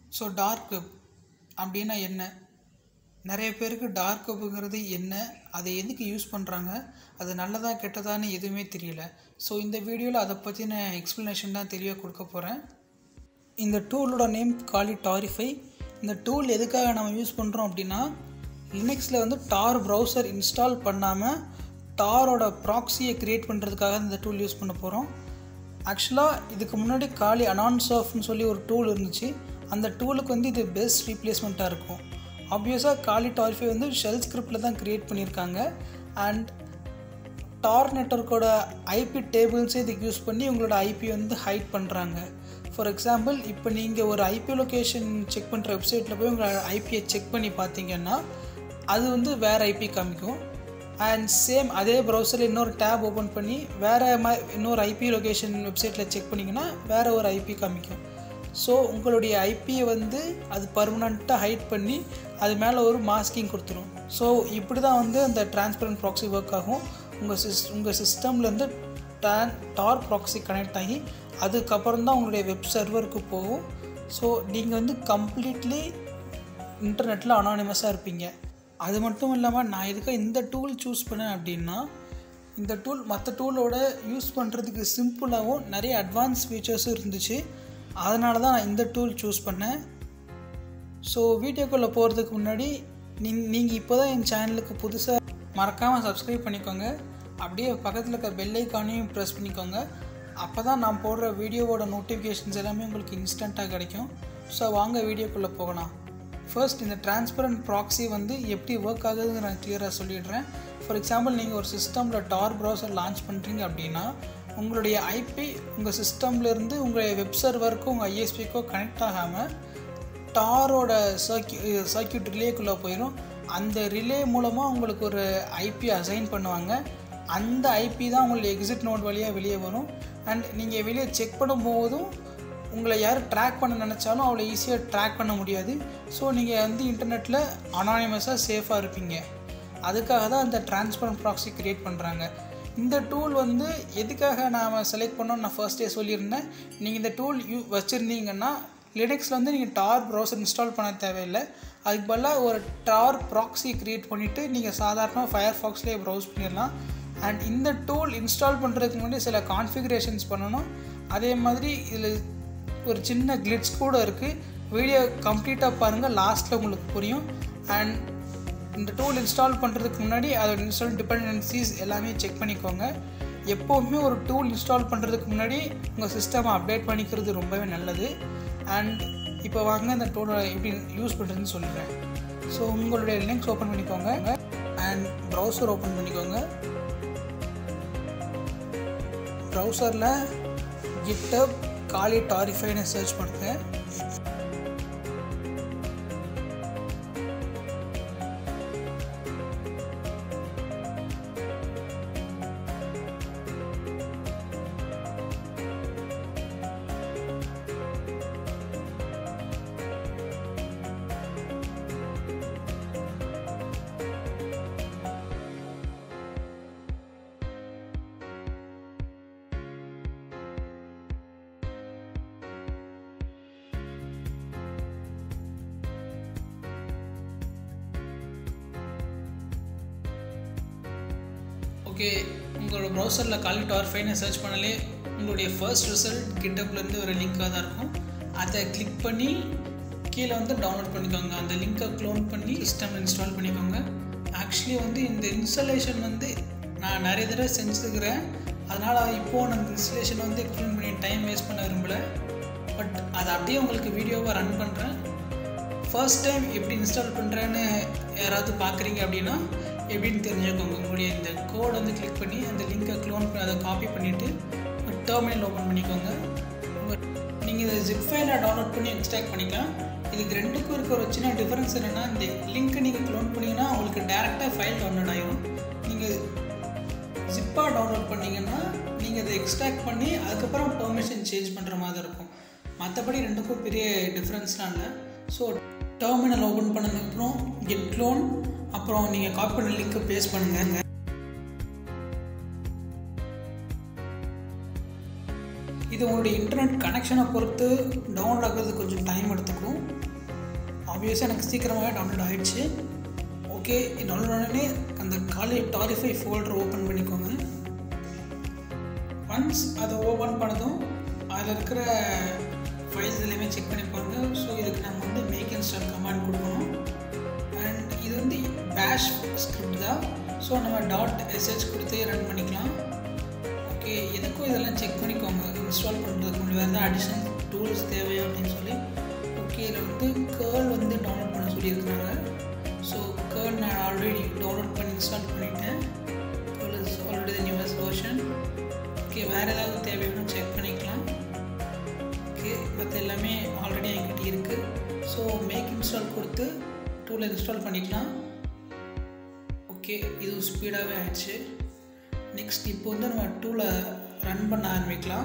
so dark web அப்படின்னா என்ன நிறைய பேருக்கு டார்க் வெப்புங்கிறது என்ன அதை எதுக்கு யூஸ் பண்ணுறாங்க அது நல்லதா கெட்டதான்னு எதுவுமே தெரியல ஸோ இந்த வீடியோவில் அதை பற்றின எக்ஸ்ப்ளனேஷன் தான் தெளிவாக கொடுக்க போகிறேன் இந்த டூலோட நேம் காலி டாரிஃபை இந்த டூல் எதுக்காக நம்ம யூஸ் பண்ணுறோம் அப்படின்னா லினக்ஸில் வந்து டார் ப்ரௌசர் இன்ஸ்டால் பண்ணாமல் டாரோட ப்ராக்ஸியை க்ரியேட் பண்ணுறதுக்காக இந்த டூல் யூஸ் பண்ண போகிறோம் ஆக்சுவலாக இதுக்கு முன்னாடி காலி அனான்ஸ் ஆஃப்னு சொல்லி ஒரு டூல் இருந்துச்சு அந்த டூலுக்கு வந்து இது பெஸ்ட் ரீப்ளேஸ்மெண்ட்டாக இருக்கும் ஆப்வியஸாக காலி டாரிஃபை வந்து ஷெல் ஸ்கிரிப்டில் தான் க்ரியேட் பண்ணியிருக்காங்க அண்ட் டார் நெட்ஒர்க்கோட ஐபி டேபிள்ஸே இதுக்கு யூஸ் பண்ணி உங்களோட ஐபி வந்து ஹைட் பண்ணுறாங்க ஃபார் எக்ஸாம்பிள் இப்போ நீங்கள் ஒரு ஐபி லொக்கேஷன் செக் பண்ணுற வெப்சைட்டில் போய் உங்களோட ஐபியை செக் பண்ணி பார்த்தீங்கன்னா அது வந்து வேறு ஐபி காமிக்கும் அண்ட் சேம் அதே ப்ரௌசரில் இன்னொரு டேப் ஓப்பன் பண்ணி வேறு மா இன்னொரு ஐபி லொக்கேஷன் வெப்சைட்டில் செக் பண்ணிங்கன்னா வேறு ஒரு ஐபி காமிக்கும் ஸோ உங்களுடைய ஐபியை வந்து அது பர்மனண்ட்டாக ஹைட் பண்ணி அது மேலே ஒரு மாஸ்கிங் கொடுத்துரும் ஸோ இப்படி தான் வந்து அந்த டிரான்ஸ்பரண்ட் ப்ராக்ஸி ஒர்க் ஆகும் உங்கள் சிஸ் உங்கள் சிஸ்டம்லேருந்து டான் டார் ப்ராக்ஸி கனெக்ட் ஆகி அதுக்கப்புறம் தான் உங்களுடைய வெப் சர்வருக்கு போகும் ஸோ நீங்கள் வந்து கம்ப்ளீட்லி இன்டர்நெட்டில் அனானிமஸாக இருப்பீங்க அது மட்டும் இல்லாமல் நான் எதுக்காக இந்த டூல் சூஸ் பண்ணேன் அப்படின்னா இந்த டூல் மற்ற டூலோட யூஸ் பண்ணுறதுக்கு சிம்பிளாகவும் நிறைய அட்வான்ஸ் ஃபீச்சர்ஸும் இருந்துச்சு அதனால தான் நான் இந்த டூல் சூஸ் பண்ணேன் ஸோ வீடியோக்குள்ளே போகிறதுக்கு முன்னாடி நீ நீங்கள் இப்போ தான் என் சேனலுக்கு புதுசாக மறக்காமல் சப்ஸ்கிரைப் பண்ணிக்கோங்க அப்படியே பக்கத்தில் இருக்க பெல் ஐக்கானையும் ப்ரெஸ் பண்ணிக்கோங்க அப்போ தான் நான் போடுற வீடியோவோட நோட்டிஃபிகேஷன்ஸ் எல்லாமே உங்களுக்கு இன்ஸ்டண்ட்டாக கிடைக்கும் ஸோ வாங்க வீடியோக்குள்ளே போகலாம் ஃபர்ஸ்ட் இந்த டிரான்ஸ்பரண்ட் ப்ராக்ஸி வந்து எப்படி ஒர்க் ஆகுதுன்னு நான் கிளியராக சொல்லிடுறேன் ஃபார் எக்ஸாம்பிள் நீங்கள் ஒரு சிஸ்டமில் டார் ப்ரௌசர் லான்ச் பண்ணுறீங்க அப்படின்னா உங்களுடைய ஐபி உங்கள் சிஸ்டம்லேருந்து உங்களுடைய வெப் சர்வருக்கும் உங்கள் ஐஎஸ்பிக்கோ கனெக்ட் ஆகாமல் டாரோட சர்க்கியூ சர்க்கியூட் ரிலேக்குள்ளே போயிடும் அந்த ரிலே மூலமாக உங்களுக்கு ஒரு ஐபி அசைன் பண்ணுவாங்க அந்த ஐபி தான் உங்களுடைய எக்ஸிட் நோட் வழியாக வெளியே வரும் அண்ட் நீங்கள் வெளியே செக் பண்ணும்போதும் உங்களை யார் ட்ராக் பண்ண நினச்சாலும் அவ்வளோ ஈஸியாக ட்ராக் பண்ண முடியாது ஸோ நீங்கள் வந்து இன்டர்நெட்டில் அனானிமஸாக சேஃபாக இருப்பீங்க அதுக்காக தான் இந்த டிரான்ஸ்பரண்ட் ப்ராக்ஸி க்ரியேட் பண்ணுறாங்க இந்த டூல் வந்து எதுக்காக நாம் செலக்ட் பண்ணோம் நான் ஃபர்ஸ்டே சொல்லியிருந்தேன் நீங்கள் இந்த டூல் யூ வச்சுருந்தீங்கன்னா லினக்ஸில் வந்து நீங்கள் டார் ப்ரௌசர் இன்ஸ்டால் பண்ண தேவையில்லை அதுக்கு பதிலாக ஒரு டார் ப்ராக்ஸி க்ரியேட் பண்ணிவிட்டு நீங்கள் சாதாரணமாக ஃபயர் ஃபாக்ஸ்லேயே ப்ரௌஸ் பண்ணிடலாம் அண்ட் இந்த டூல் இன்ஸ்டால் பண்ணுறதுக்கு முன்னாடி சில கான்ஃபிகரேஷன்ஸ் பண்ணணும் அதே மாதிரி இதில் ஒரு சின்ன கிளிட்ஸ் கூட இருக்குது வீடியோ கம்ப்ளீட்டாக பாருங்கள் லாஸ்ட்டில் உங்களுக்கு புரியும் அண்ட் இந்த டூல் இன்ஸ்டால் பண்ணுறதுக்கு முன்னாடி அதோட இன்ஸ்டால் டிபெண்டன்சிஸ் எல்லாமே செக் பண்ணிக்கோங்க எப்போவுமே ஒரு டூல் இன்ஸ்டால் பண்ணுறதுக்கு முன்னாடி உங்கள் சிஸ்டமை அப்டேட் பண்ணிக்கிறது ரொம்பவே நல்லது அண்ட் இப்போ வாங்க இந்த டூலை எப்படி யூஸ் பண்ணுறதுன்னு சொல்கிறேன் ஸோ உங்களுடைய லிங்க்ஸ் ஓப்பன் பண்ணிக்கோங்க அண்ட் ப்ரௌசர் ஓப்பன் பண்ணிக்கோங்க ப்ரௌசரில் கிட்டப் காலி டாரிஃபைன்னு சர்ச் பண்ணுங்கள் ஓகே உங்களோட ப்ரௌசரில் காலி டார் ஃபைனை சர்ச் பண்ணாலே உங்களுடைய ஃபர்ஸ்ட் ரிசல்ட் கிட்டப்லேருந்து ஒரு லிங்காக தான் இருக்கும் அதை கிளிக் பண்ணி கீழே வந்து டவுன்லோட் பண்ணிக்கோங்க அந்த லிங்க்கை க்ளோன் பண்ணி சிஸ்டம் இன்ஸ்டால் பண்ணிக்கோங்க ஆக்சுவலி வந்து இந்த இன்ஸ்டாலேஷன் வந்து நான் நிறைய தடவை செஞ்சுருக்கிறேன் அதனால் இப்போது நான் இந்த இன்ஸ்டலேஷன் வந்து எக்ஸ்பிளைன் பண்ணி டைம் வேஸ்ட் பண்ண விரும்பலை பட் அதை அப்படியே உங்களுக்கு வீடியோவாக ரன் பண்ணுறேன் ஃபர்ஸ்ட் டைம் எப்படி இன்ஸ்டால் பண்ணுறேன்னு யாராவது பார்க்குறீங்க அப்படின்னா எப்படின்னு தெரிஞ்சுக்கோங்க உங்களுடைய இந்த கோட் வந்து கிளிக் பண்ணி அந்த லிங்கை க்ளோன் பண்ணி அதை காப்பி பண்ணிவிட்டு டெர்மினல் ஓப்பன் பண்ணிக்கோங்க நீங்கள் இதை ஜிப் ஃபைலில் டவுன்லோட் பண்ணி எக்ஸ்ட்ராக்ட் பண்ணிக்கலாம் இதுக்கு ரெண்டுக்கும் இருக்க ஒரு சின்ன டிஃப்ரென்ஸ் என்னென்னா இந்த லிங்க்கை நீங்கள் க்ளோன் பண்ணிங்கன்னா உங்களுக்கு டேரெக்டாக ஃபைல் டவுன்லோட் ஆகிடும் நீங்கள் ஜிப்பாக டவுன்லோட் பண்ணிங்கன்னா நீங்கள் அதை எக்ஸ்ட்ராக்ட் பண்ணி அதுக்கப்புறம் பெர்மிஷன் சேஞ்ச் பண்ணுற மாதிரி இருக்கும் மற்றபடி ரெண்டுக்கும் பெரிய டிஃப்ரென்ஸ்லாம் இல்லை ஸோ டெர்மினல் ஓப்பன் பண்ணதுக்கப்புறம் கெட் க்ளோன் அப்புறம் நீங்கள் காப்பி பண்ண லிங்க்கை பேஸ்ட் பண்ணுங்கள் இது உங்களுடைய இன்டர்நெட் கனெக்ஷனை பொறுத்து டவுன்லோட் ஆகிறது கொஞ்சம் டைம் எடுத்துக்கும் ஆப்வியஸாக எனக்கு சீக்கிரமாகவே டவுன்லோட் ஆகிடுச்சு ஓகே டவுன்லோட் உடனே அந்த காலி டாரிஃபை ஃபோல்டர் ஓப்பன் பண்ணிக்கோங்க ஒன்ஸ் அதை ஓப்பன் பண்ணதும் அதில் இருக்கிற ஃபைல்ஸ் எல்லாமே செக் பண்ணி பாருங்கள் ஸோ இதுக்கு நம்ம வந்து மேக் இன்ஸ்டால் கமாண்ட் கொடுக்கணும் அண்ட் இது வந்து பேஷ் ஸ்கிரிப்ட் தான் ஸோ நம்ம டாட் எஸ்ஹெச் கொடுத்து ரன் பண்ணிக்கலாம் ஓகே எதுக்கும் இதெல்லாம் செக் பண்ணிக்கோங்க இன்ஸ்டால் பண்ணுறதுக்கு முன்னாடி வேறு அடிஷனல் டூல்ஸ் தேவையா அப்படின்னு சொல்லி ஓகே இதில் வந்து கேர்ள் வந்து டவுன்லோட் பண்ண சொல்லியிருக்காங்க ஸோ கேர்ள் நான் ஆல்ரெடி டவுன்லோட் பண்ணி இன்ஸ்டால் பண்ணிட்டேன் curl is already the newest version okay வேறு ஏதாவது தேவையான செக் பண்ணிக்கலாம் ஓகே மற்ற எல்லாமே ஆல்ரெடி என்கிட்ட இருக்குது ஸோ மேக் இன்ஸ்டால் கொடுத்து டூலை இன்ஸ்டால் பண்ணிக்கலாம் ஓகே இது ஸ்பீடாகவே ஆயிடுச்சு நெக்ஸ்ட் இப்போ வந்து நம்ம டூலை ரன் பண்ண ஆரம்பிக்கலாம்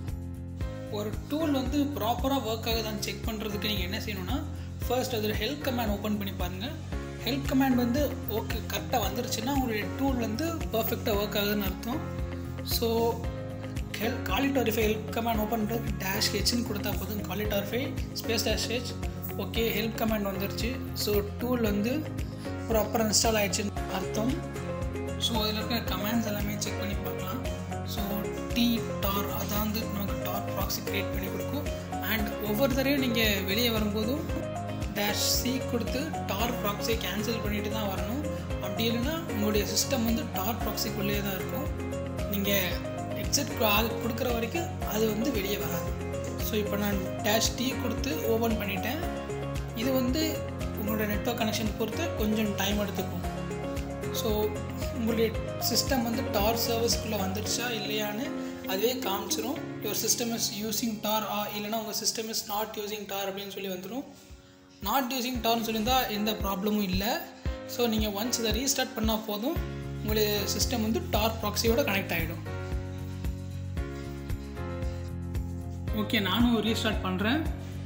ஒரு டூல் வந்து ப்ராப்பராக ஒர்க் ஆகுதான்னு செக் பண்ணுறதுக்கு நீங்கள் என்ன செய்யணும்னா ஃபர்ஸ்ட் அதில் ஹெல்ப் கமேண்ட் ஓப்பன் பண்ணி பாருங்கள் ஹெல்ப் கமேண்ட் வந்து ஓகே கரெக்டாக வந்துருச்சுன்னா உங்களுடைய டூல் வந்து பர்ஃபெக்டாக ஒர்க் ஆகுதுன்னு அர்த்தம் so hell kalitorify help command open பண்ணுறதுக்கு டேஷ் ஹெச்னு கொடுத்தா போதும் kalitorify space dash H okay help command வந்துருச்சு ஸோ டூல் வந்து ப்ராப்பராக இன்ஸ்டால் ஆகிடுச்சுன்னு அர்த்தம் ஸோ அதில் இருக்கிற கமெண்ட்ஸ் எல்லாமே செக் பண்ணி பார்க்கலாம் ஸோ டி டார் அதான் வந்து நமக்கு டார் ப்ராக்ஸி க்ரியேட் பண்ணி கொடுக்கும் அண்ட் ஒவ்வொரு தடவையும் நீங்கள் வெளியே வரும்போதும் டேஷ் சி கொடுத்து டார் ப்ராக்ஸியை கேன்சல் பண்ணிட்டு தான் வரணும் அப்படி இல்லைன்னா உங்களுடைய சிஸ்டம் வந்து டார் ப்ராக்ஸிக்குள்ளேயே தான் இருக்கும் நீங்கள் எக்ஸிட் கொடுக்குற வரைக்கும் அது வந்து வெளியே வராது ஸோ இப்போ நான் டேஷ் டி கொடுத்து ஓப்பன் பண்ணிட்டேன் இது வந்து உங்களோட நெட்ஒர்க் கனெக்ஷன் பொறுத்து கொஞ்சம் டைம் எடுத்துக்கும் ஸோ உங்களுடைய சிஸ்டம் வந்து டார் சர்வீஸ்க்குள்ளே வந்துடுச்சா இல்லையான்னு அதுவே காமிச்சிரும் your system is using Tor ஆ இல்லைனா உங்கள் system is not using Tor அப்படின்னு சொல்லி வந்துடும் நாட் யூஸிங் டார்னு சொல்லியிருந்தா எந்த ப்ராப்ளமும் இல்லை ஸோ நீங்கள் ஒன்ஸ் இதை ரீஸ்டார்ட் பண்ணால் போதும் உங்களுடைய சிஸ்டம் வந்து டார் ப்ராக்ஸியோட கனெக்ட் ஆகிடும் ஓகே நானும் ரீஸ்டார்ட் பண்ணுறேன்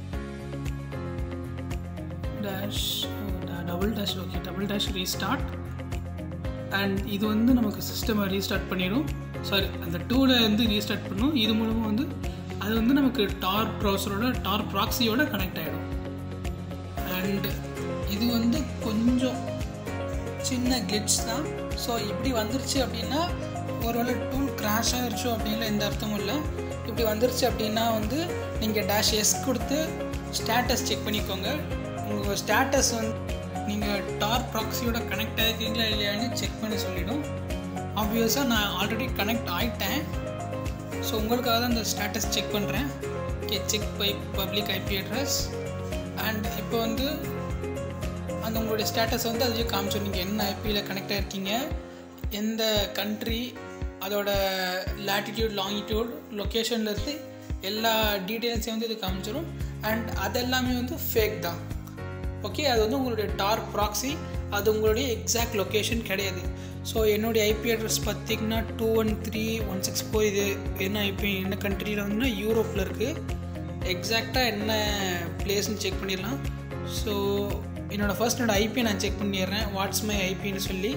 dash double dash okay double dash restart and இது வந்து நமக்கு சிஸ்டமை ரீஸ்டார்ட் பண்ணிடும் சாரி அந்த டூவில் வந்து ரீஸ்டார்ட் பண்ணும் இது மூலமாக வந்து அது வந்து நமக்கு டார் ப்ரௌசரோட டார் ப்ராக்ஸியோட கனெக்ட் ஆகிடும் அண்ட் இது வந்து கொஞ்சம் சின்ன கிளிட்ஸ் தான் ஸோ இப்படி வந்துருச்சு அப்படின்னா ஒருவேளை டூல் கிராஷ் ஆகிருச்சோ அப்படின்ல எந்த அர்த்தமும் இல்லை இப்படி வந்துருச்சு அப்படின்னா வந்து நீங்கள் டேஷ் எஸ் கொடுத்து ஸ்டேட்டஸ் செக் பண்ணிக்கோங்க உங்கள் ஸ்டேட்டஸ் வந்து நீங்கள் டார் ப்ராக்ஸியோட கனெக்ட் ஆகிருக்கீங்களா இல்லையான்னு செக் பண்ணி சொல்லிடும் ஆப்வியஸாக நான் ஆல்ரெடி கனெக்ட் ஆகிட்டேன் ஸோ உங்களுக்காக தான் இந்த ஸ்டேட்டஸ் செக் பண்ணுறேன் okay check by public IP address and இப்போ வந்து அந்த உங்களுடைய ஸ்டேட்டஸ் வந்து அதுலேயே காமிச்சோம் நீங்கள் என்ன ஐபியில் கனெக்ட் ஆகிருக்கீங்க எந்த கண்ட்ரி அதோட லேட்டிடியூட் லாங்கிடியூட் லொக்கேஷன்லேருந்து எல்லா டீட்டெயில்ஸையும் வந்து இது காமிச்சிடும் அண்ட் அதெல்லாமே வந்து ஃபேக் தான் ஓகே அது வந்து உங்களுடைய டார் ப்ராக்ஸி அது உங்களுடைய எக்ஸாக்ட் லொக்கேஷன் கிடையாது ஸோ என்னுடைய ஐபி அட்ரஸ் பார்த்திங்கன்னா two one three one six four இது என்ன ஐபி என்ன கண்ட்ரியில் வந்து யூரோப்பில் இருக்குது எக்ஸாக்டாக என்ன பிளேஸ்னு செக் பண்ணிடலாம் ஸோ என்னோடய ஃபர்ஸ்ட் என்னோடய ஐபி நான் செக் பண்ணிடுறேன் வாட்ஸ் மை ஐபின்னு சொல்லி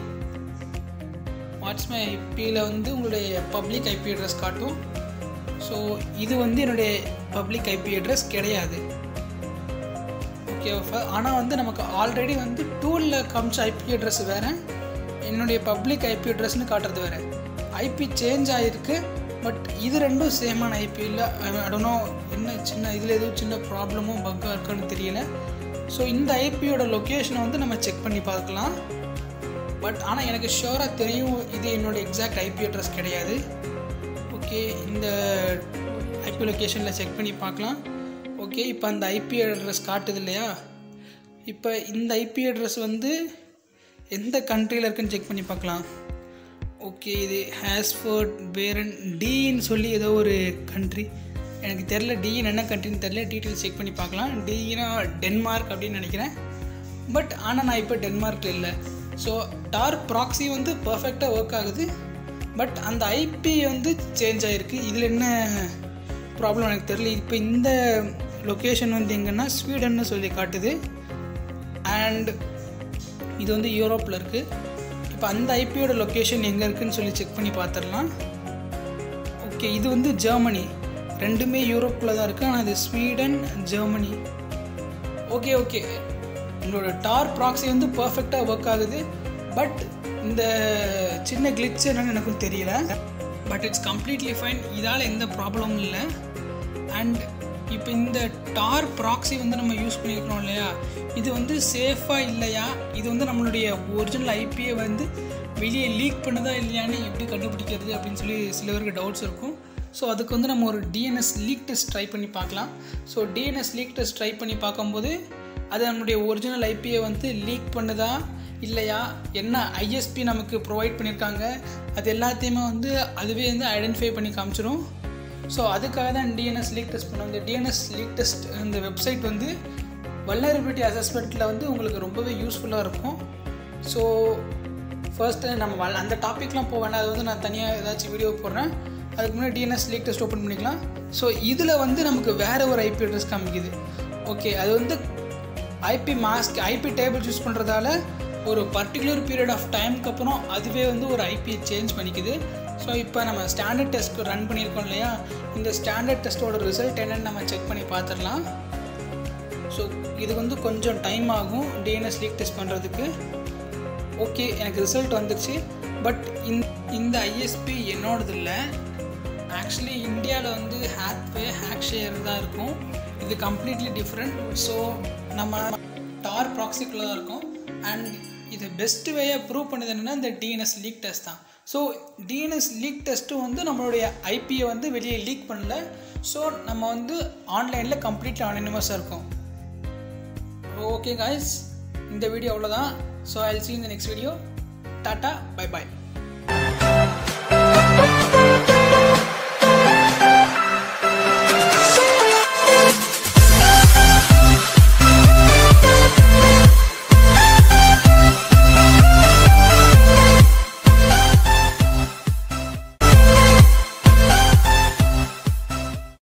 வாட்ஸ் மை ஐபியில் வந்து உங்களுடைய பப்ளிக் ஐபி அட்ரஸ் காட்டும் ஸோ இது வந்து என்னுடைய பப்ளிக் ஐபி அட்ரஸ் கிடையாது ஓகே ஆனால் வந்து நமக்கு ஆல்ரெடி வந்து டூலில் காமிச்ச ஐபி அட்ரஸ் வேறு என்னுடைய பப்ளிக் ஐபி அட்ரஸ்னு காட்டுறது வேறு ஐபி சேஞ்ச் ஆகிருக்கு பட் இது ரெண்டும் சேமான ஐபி இல்லை அடனோ என்ன சின்ன இதில் எதுவும் சின்ன ப்ராப்ளமும் பக்காக இருக்கான்னு தெரியல ஸோ இந்த ஐபியோட லொக்கேஷனை வந்து நம்ம செக் பண்ணி பார்க்கலாம் பட் ஆனால் எனக்கு ஷுவராக தெரியும் இது என்னோடய எக்ஸாக்ட் ஐபி அட்ரஸ் கிடையாது ஓகே இந்த ஐபி லொக்கேஷனில் செக் பண்ணி பார்க்கலாம் ஓகே இப்போ அந்த ஐபி அட்ரஸ் காட்டுது இல்லையா இப்போ இந்த ஐபி அட்ரஸ் வந்து எந்த கண்ட்ரியில் இருக்குன்னு செக் பண்ணி பார்க்கலாம் ஓகே இது ஹேஸ்ஃபோர்ட் பேரன் டின்னு சொல்லி ஏதோ ஒரு கண்ட்ரி எனக்கு தெரில டின்னு என்ன கண்ட்ரின்னு தெரில டீட்டெயில்ஸ் செக் பண்ணி பார்க்கலாம் டினா டென்மார்க் அப்படின்னு நினைக்கிறேன் பட் ஆனால் நான் இப்போ டென்மார்க்கில் இல்லை ஸோ டார் ப்ராக்ஸி வந்து பர்ஃபெக்டாக ஒர்க் ஆகுது பட் அந்த ஐபி வந்து சேஞ்ச் ஆகிருக்கு இதில் என்ன ப்ராப்ளம் எனக்கு தெரியல இப்போ இந்த லொக்கேஷன் வந்து எங்கன்னா ஸ்வீடன்னு சொல்லி காட்டுது அண்ட் இது வந்து யூரோப்பில் இருக்குது இப்போ அந்த ஐபியோட லொக்கேஷன் எங்கே இருக்குதுன்னு சொல்லி செக் பண்ணி பார்த்துடலாம் ஓகே இது வந்து ஜெர்மனி ரெண்டுமே யூரோப்பில் தான் இருக்குது ஆனால் இது ஸ்வீடன் ஜெர்மனி ஓகே ஓகே உங்களோட டார் ப்ராக்ஸி வந்து பர்ஃபெக்டாக ஒர்க் ஆகுது பட் இந்த சின்ன கிளிச் என்னன்னு எனக்கும் தெரியல பட் இட்ஸ் கம்ப்ளீட்லி ஃபைன் இதால் எந்த ப்ராப்ளமும் இல்லை அண்ட் இப்போ இந்த டார் ப்ராக்ஸி வந்து நம்ம யூஸ் பண்ணியிருக்கிறோம் இல்லையா இது வந்து சேஃபாக இல்லையா இது வந்து நம்மளுடைய ஒரிஜினல் ஐபியை வந்து வெளியே லீக் பண்ணுதா இல்லையான்னு எப்படி கண்டுபிடிக்கிறது அப்படின்னு சொல்லி சில பேருக்கு டவுட்ஸ் இருக்கும் ஸோ அதுக்கு வந்து நம்ம ஒரு டிஎன்எஸ் லீக் டெஸ்ட் ட்ரை பண்ணி பார்க்கலாம் so DNS leak test try பண்ணி பார்க்கும்போது அது நம்மளுடைய ஒரிஜினல் ஐபியை வந்து லீக் பண்ணுதா இல்லையா என்ன ஐஎஸ்பி நமக்கு ப்ரொவைட் பண்ணியிருக்காங்க அது எல்லாத்தையுமே வந்து அதுவே வந்து ஐடென்டிஃபை பண்ணி காமிச்சிடும் ஸோ அதுக்காக தான் டிஎன்எஸ் லீக் டெஸ்ட் பண்ணுவோம் இந்த டிஎன்எஸ் லீக் டெஸ்ட் இந்த வெப்சைட் வந்து வல்னரபிலிட்டி அசஸ்மெண்ட்டில் வந்து உங்களுக்கு ரொம்பவே யூஸ்ஃபுல்லாக இருக்கும் ஸோ ஃபர்ஸ்ட்டு நம்ம வல் அந்த டாப்பிக்லாம் போக வேண்டாம் அது வந்து நான் தனியாக ஏதாச்சும் வீடியோ போடுறேன் அதுக்கு முன்னாடி டிஎன்எஸ் லீக் டெஸ்ட் ஓப்பன் பண்ணிக்கலாம் ஸோ இதில் வந்து நமக்கு வேறு ஒரு ஐபி அட்ரஸ் காமிக்குது ஓகே அது வந்து IP mask IP table use பண்ணுறதால ஒரு பர்டிகுலர் பீரியட் ஆஃப் டைமுக்கு அப்புறம் அதுவே வந்து ஒரு ஐபியை சேஞ்ச் பண்ணிக்குது ஸோ இப்போ நம்ம ஸ்டாண்டர்ட் டெஸ்ட் ரன் பண்ணியிருக்கோம் இல்லையா இந்த ஸ்டாண்டர்ட் டெஸ்ட்டோட ரிசல்ட் என்னென்னு நம்ம செக் பண்ணி பார்த்துடலாம் ஸோ இது வந்து கொஞ்சம் டைம் ஆகும் டிஎன்எஸ் லீக் டெஸ்ட் பண்ணுறதுக்கு ஓகே எனக்கு ரிசல்ட் வந்துருச்சு பட் இந்த இந்த ஐஎஸ்பி என்னோடது இல்லை ஆக்சுவலி இந்தியாவில் வந்து ஹேக்வே ஹேக் ஷேர் தான் இருக்கும் இது கம்ப்ளீட்லி டிஃப்ரெண்ட் ஸோ நம்ம டார் ப்ராக்சிக்குள்ளே தான் இருக்கும் அண்ட் இது பெஸ்ட் வேயை ப்ரூவ் பண்ணது என்னென்னா இந்த டிஎன்எஸ் லீக் டெஸ்ட் தான் ஸோ டிஎன்எஸ் லீக் டெஸ்ட்டும் வந்து நம்மளுடைய ஐபியை வந்து வெளியே லீக் பண்ணல ஸோ நம்ம வந்து ஆன்லைனில் கம்ப்ளீட்லி அனானிமஸாக இருக்கும் ஓகே காய்ஸ் இந்த வீடியோ அவ்வளோதான் ஸோ ஐ சி இந்த நெக்ஸ்ட் வீடியோ டாட்டா பை பாய்